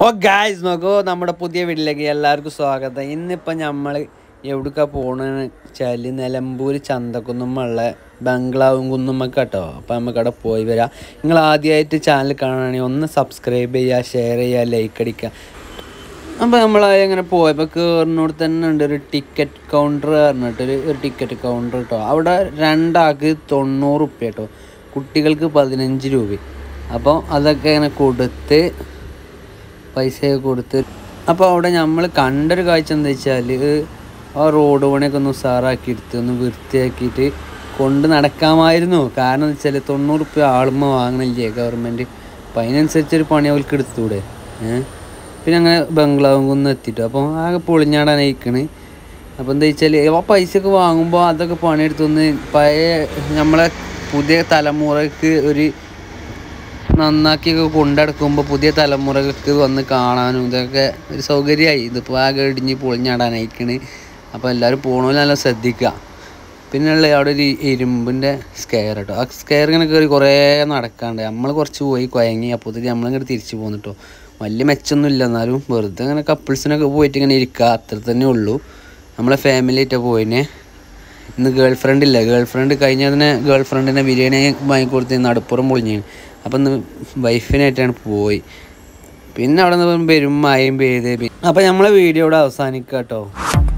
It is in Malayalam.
ഓ ഗായ്സ് നോക്കൂ നമ്മുടെ പുതിയ വീട്ടിലേക്ക് എല്ലാവർക്കും സ്വാഗതം ഇന്നിപ്പോൾ നമ്മൾ എവിടേക്കാ പോണെന്ന് വെച്ചാൽ നിലമ്പൂർ ചന്തക്കുന്നുമുള്ള ബംഗ്ലാവും കുന്നുമ്മക്ക് കേട്ടോ അപ്പോൾ നമുക്ക് അവിടെ പോയി വരാം നിങ്ങൾ ആദ്യമായിട്ട് ചാനൽ കാണുകയാണെങ്കിൽ ഒന്ന് സബ്സ്ക്രൈബ് ചെയ്യുക ഷെയർ ചെയ്യുക ലൈക്ക് അടിക്കുക അപ്പോൾ നമ്മൾ അങ്ങനെ പോയപ്പോൾ കയറിനോട് തന്നെ ഉണ്ട് ഒരു ടിക്കറ്റ് കൗണ്ടർ പറഞ്ഞിട്ടൊരു ഒരു ടിക്കറ്റ് കൗണ്ടർ കേട്ടോ അവിടെ രണ്ടാൾക്ക് തൊണ്ണൂറ് റുപ്യ കേട്ടോ കുട്ടികൾക്ക് പതിനഞ്ച് രൂപ അപ്പോൾ അതൊക്കെ ഇങ്ങനെ കൊടുത്ത് പൈസയൊക്കെ കൊടുത്ത് അപ്പോൾ അവിടെ നമ്മൾ കണ്ടൊരു കാഴ്ച എന്താ വെച്ചാൽ ആ റോഡ് പണിയൊക്കെ ഒന്ന് ഉസാറാക്കി എടുത്ത് ഒന്ന് വൃത്തിയാക്കിയിട്ട് കൊണ്ട് നടക്കാമായിരുന്നു കാരണം എന്താ വെച്ചാൽ തൊണ്ണൂറ് റുപ്യ ആളുമ്പോൾ വാങ്ങണില്ലേ ഗവൺമെൻറ് അപ്പം അതിനനുസരിച്ചൊരു പണി അവർക്ക് എടുത്തൂടെ ഏഹ് പിന്നെ അങ്ങനെ ബംഗ്ലാവും കുന്ന് എത്തിയിട്ടു അപ്പോൾ ആകെ പൊളിഞ്ഞാടാനയക്കണ് അപ്പോൾ എന്താ വെച്ചാൽ ആ പൈസയൊക്കെ വാങ്ങുമ്പോൾ അതൊക്കെ പണിയെടുത്തൊന്ന് പഴയ നമ്മളെ പുതിയ തലമുറക്ക് ഒരു നന്നാക്കിയൊക്കെ കൊണ്ടടക്കുമ്പോൾ പുതിയ തലമുറകൾക്ക് വന്ന് കാണാനും ഇതൊക്കെ ഒരു സൗകര്യമായി ഇതിപ്പോൾ ആകെ ഇടിഞ്ഞ് പൊളിഞ്ഞാടാനയക്കണ് അപ്പോൾ എല്ലാവരും പോകണമെങ്കിൽ നല്ല ശ്രദ്ധിക്കുക പിന്നെ ഉള്ള അവിടെ ഒരു ഇരുമ്പിൻ്റെ സ്കെയർ കേട്ടോ ആ സ്കെയർ ഇങ്ങനെ കയറി കുറേ നടക്കാണ്ട് നമ്മൾ കുറച്ച് പോയി കുഴങ്ങി അപ്പോഴത്തേക്ക് നമ്മളിങ്ങനെ തിരിച്ചു പോന്നിട്ടോ വലിയ മെച്ചൊന്നും ഇല്ല എന്നാലും വെറുതെ ഇങ്ങനെ കപ്പിൾസിനൊക്കെ പോയിട്ട് ഇങ്ങനെ ഇരിക്കുക അത്ര തന്നെ ഉള്ളൂ നമ്മളെ ഫാമിലി ആയിട്ടാണ് പോയിനെ ഇന്ന് ഗേൾ ഫ്രണ്ട് ഇല്ല ഗേൾ ഫ്രണ്ട് കഴിഞ്ഞതിനെ ഗേൾ ഫ്രണ്ടിനെ ബിരിയാണി വാങ്ങിക്കൊടുത്ത് നടുപ്പുറം പൊളിഞ്ഞു അപ്പം ഇന്ന് വൈഫിനായിട്ടാണ് പോയി പിന്നെ അവിടെ നിന്ന് പെരും മഴയും പെയ്ത് അപ്പം നമ്മളെ വീഡിയോ ഇവിടെ അവസാനിക്കാം കേട്ടോ